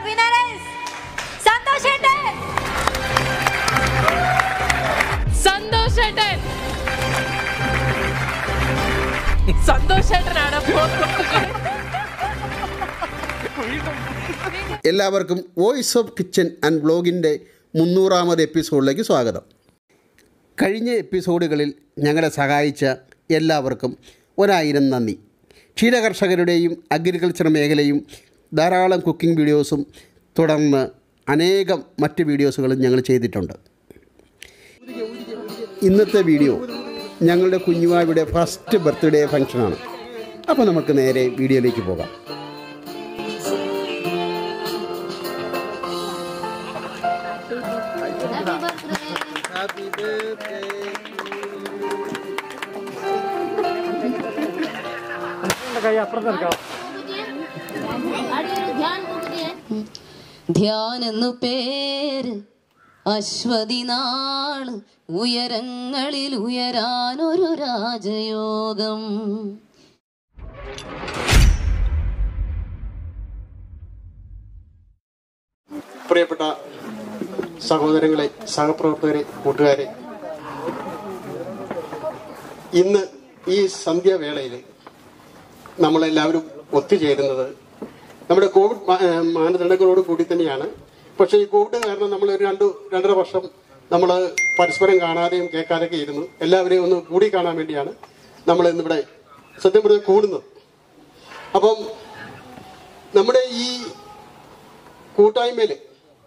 winner is Santhosh ഏട്ടൻ സന്തോഷേട്ടൻ സന്തോഷേട്ടനാണ് എല്ലാവർക്കും വോയിസ് ഓഫ് കിച്ചൻ ആൻഡ് ബ്ലോഗിൻ്റെ മുന്നൂറാമത് എപ്പിസോഡിലേക്ക് സ്വാഗതം കഴിഞ്ഞ എപ്പിസോഡുകളിൽ ഞങ്ങളെ സഹായിച്ച എല്ലാവർക്കും ഒരായിരം നന്ദി ക്ഷീരകർഷകരുടെയും അഗ്രികൾച്ചർ മേഖലയും ധാരാളം കുക്കിംഗ് വീഡിയോസും തുടർന്ന് അനേകം മറ്റ് വീഡിയോസുകളും ഞങ്ങൾ ചെയ്തിട്ടുണ്ട് ഇന്നത്തെ വീഡിയോ ഞങ്ങളുടെ കുഞ്ഞുവാവിടെ ഫസ്റ്റ് ബർത്ത്ഡേ ഫംഗ്ഷനാണ് അപ്പോൾ നമുക്ക് നേരെ വീഡിയോയിലേക്ക് പോകാം ധ്യാനെന്നു പേര് അശ്വതി നാള് ഉയരങ്ങളിൽ ഉയരാനൊരു രാജയോഗം പ്രിയപ്പെട്ട സഹോദരങ്ങളെ സഹപ്രവർത്തകരെ കൂട്ടുകാരെ ഇന്ന് ഈ സന്ധ്യാവേളയിൽ നമ്മളെല്ലാവരും ഒത്തുചേരുന്നത് നമ്മുടെ കോവിഡ് മാ- ഏഹ് മാനദണ്ഡങ്ങളോട് കൂടി തന്നെയാണ് പക്ഷേ ഈ കോവിഡ് കാരണം നമ്മൾ ഒരു രണ്ടു രണ്ടര വർഷം നമ്മൾ പരസ്പരം കാണാതെയും കേൾക്കാതെയൊക്കെ ഇരുന്നു എല്ലാവരെയും ഒന്ന് കൂടി കാണാൻ വേണ്ടിയാണ് നമ്മൾ ഇന്നിവിടെ സത്യം പറഞ്ഞാൽ കൂടുന്നത് അപ്പം നമ്മുടെ ഈ കൂട്ടായ്മയിൽ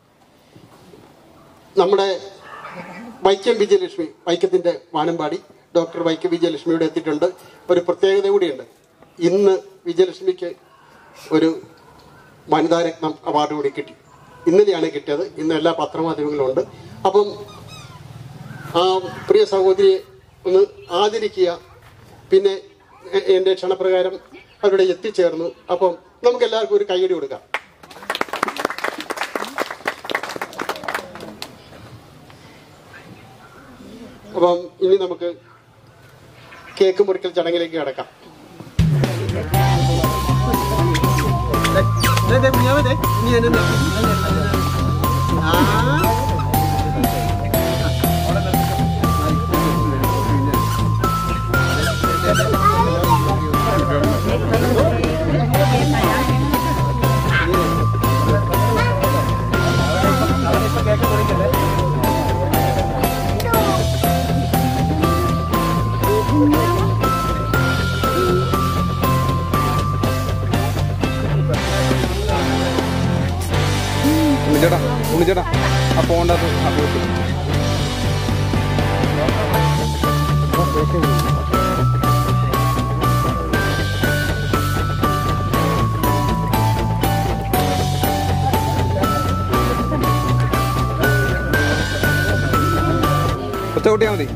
നമ്മുടെ വൈക്കം വിജയലക്ഷ്മി വൈക്കത്തിന്റെ വാനമ്പാടി ഡോക്ടർ വൈക്കം വിജയലക്ഷ്മിയുടെ എത്തിയിട്ടുണ്ട് ഒരു പ്രത്യേകത കൂടിയുണ്ട് ഇന്ന് വിജയലക്ഷ്മിക്ക് ഒരു വനിതാരത്നം അവാർഡ് കൂടി കിട്ടി ഇന്നലെയാണ് കിട്ടിയത് ഇന്ന് എല്ലാ പത്രമാധ്യമങ്ങളും ഉണ്ട് അപ്പം ആ പ്രിയ സഹോദരിയെ ഒന്ന് ആദരിക്കുക പിന്നെ എ- എന്റെ ക്ഷണപ്രകാരം അവരുടെ എത്തിച്ചേർന്നു അപ്പം നമുക്ക് എല്ലാവർക്കും ഒരു കൈയടി കൊടുക്കാം അപ്പം ഇനി നമുക്ക് കേക്ക് മുറിക്കൽ ചടങ്ങിലേക്ക് കിടക്കാം ഉണ്ണിച്ചേട്ടാ ഉണ്ണിച്ചേട്ടാ ആ പോണ്ടത് ആ പോയിട്ട് ഒറ്റ കൂട്ടിയാൽ മതി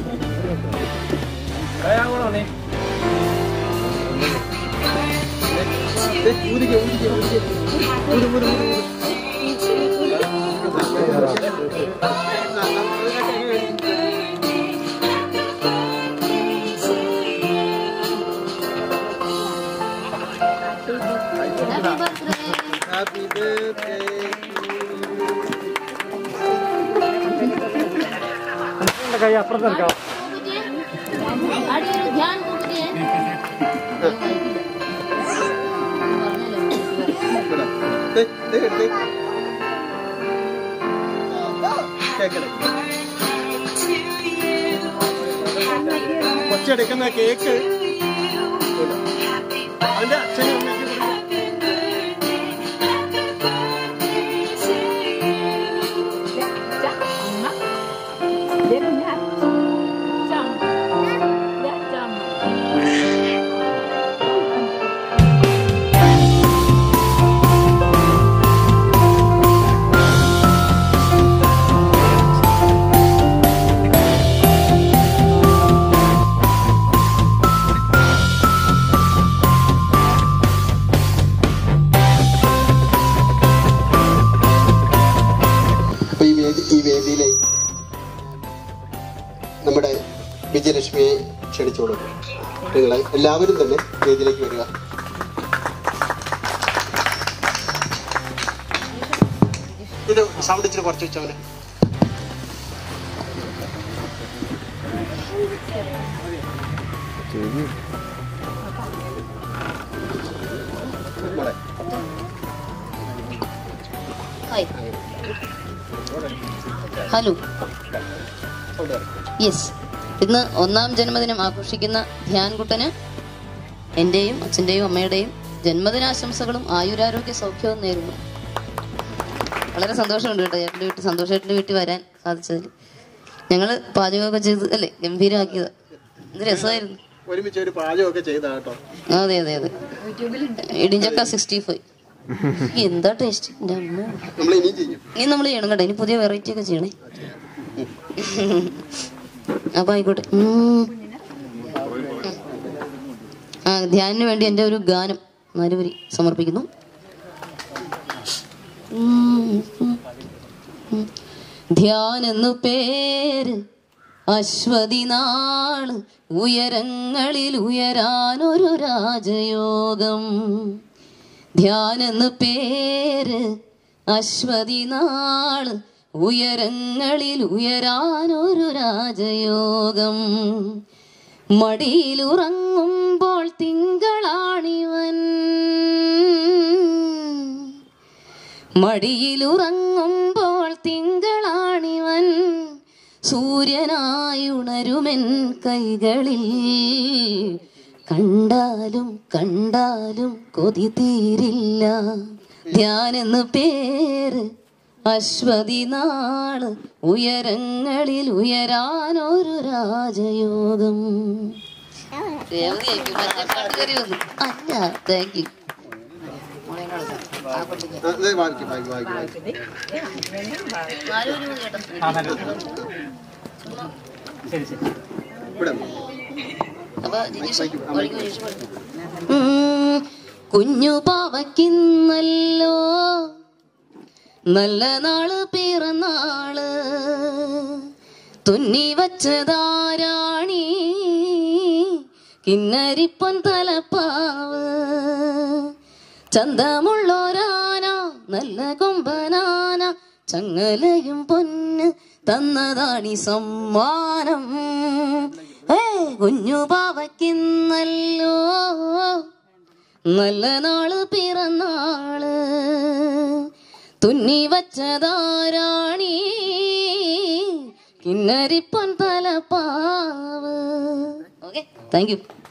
ധ്യാൻ കൂട്ടുകയെ കൊച്ചെടുക്കുന്ന കേക്ക് അതിന്റെ അച്ഛനും അമ്മയ്ക്കും കൊടുക്കാം. അപ്പൊ ഈ വേദി ഈ വേദിയിലെ നമ്മുടെ വിജയലക്ഷ്മിയെ ക്ഷണിച്ചോളൂ നിങ്ങളെ എല്ലാവരും തന്നെ വേദിയിലേക്ക് വരിക ഇത് സൗണ്ട് ഇച്ചിരി കുറച്ച് വെച്ചവന് ഹായ് ഹലോ യെസ് ഇന്ന് ഒന്നാം ജന്മദിനം ആഘോഷിക്കുന്ന ധ്യാൻകുട്ടന് എന്റെയും അച്ഛന്റെയും അമ്മയുടെയും ജന്മദിനാശംസകളും ആയുരാരോഗ്യ സൗഖ്യവും നേരുന്നു വളരെ സന്തോഷമുണ്ട് കേട്ടോ ചേട്ടൻ്റെ വീട്ടിൽ സന്തോഷേട്ടൻ്റെ വീട്ടിൽ വരാൻ സാധിച്ചതിൽ ഞങ്ങൾ പാചകമൊക്കെ ചെയ്ത് അല്ലേ ഗംഭീരമാക്കിയത് ഇത് രസമായിരുന്നു ഒരുമിച്ച് ഒരു പാചകമൊക്കെ ചെയ്താ കേട്ടോ അതെ അതെ അതെ ഇടിഞ്ചക്ക സിക്സ്റ്റി ഫൈവ് എന്താ ടേസ്റ്റ് എൻ്റെ അമ്മ നമ്മൾ ഇനിയും ചെയ്യും ഇനി നമ്മൾ ചെയ്യണം കേട്ടോ ഇനി പുതിയ വെറൈറ്റി ഒക്കെ ചെയ്യണേ അപ്പൊ ആയിക്കോട്ടെ ഉം. ആ ധ്യാനിന് വേണ്ടി എൻ്റെ ഒരു ഗാനം നാലുവരി സമർപ്പിക്കുന്നു ഉം, ഉം, ഉം. ധ്യാൻ എന്നു പേര് അശ്വതി നാള് ഉയരങ്ങളിൽ ഉയരാനൊരു രാജയോഗം ധ്യാനെന്ന് പേര് അശ്വതി നാള് ഉയരങ്ങളിൽ ഉയരാനൊരു രാജയോഗം മടിയിലുറങ്ങുമ്പോൾ തിങ്കളാണിവൻ മടിയിലുറങ്ങുമ്പോൾ തിങ്കളാണിവൻ സൂര്യനായി ഉണരുമെൻ കൈകളിൽ കണ്ടാലും കണ്ടാലും കൊതി തീരില്ല ധ്യാനെന്ന് പേര് അശ്വതി നാള് ഉയരങ്ങളിൽ ഉയരാനൊരു രാജയോഗം രേവതിയായിരിക്കും. മറ്റേ പാട്ട് കയറി വന്നു. അല്ല താങ്ക് യു ആ, ഇത് വായിക്ക്, വായിക്ക്, വായിക്ക്, വായിക്ക്. ഇവിടെ വന്നോ. അപ്പൊ ജിജീഷ് വഴിക്ക് ജിജീഷ് പാടും. ഉം, കുഞ്ഞു പാവയ്ക്കിന്നല്ലോ നല്ല നാള് പിറന്നാള് തുന്നി വച്ചതാരാണി കിന്നരിപ്പൊൻ തലപ്പാവ് ചന്തമുള്ളൊരാന നല്ല കൊമ്പനാന ചങ്ങലയും പൊന്ന് തന്നതാണി സമ്മാനം ഏ കുഞ്ഞു പാവയ്ക്കിന്നല്ലോ നല്ല നാള് പിറന്നാള് തുന്നി വച്ചതാരാണി കിന്നരിപ്പൊൻ തലപ്പാവ് ഓക്കെ താങ്ക് യു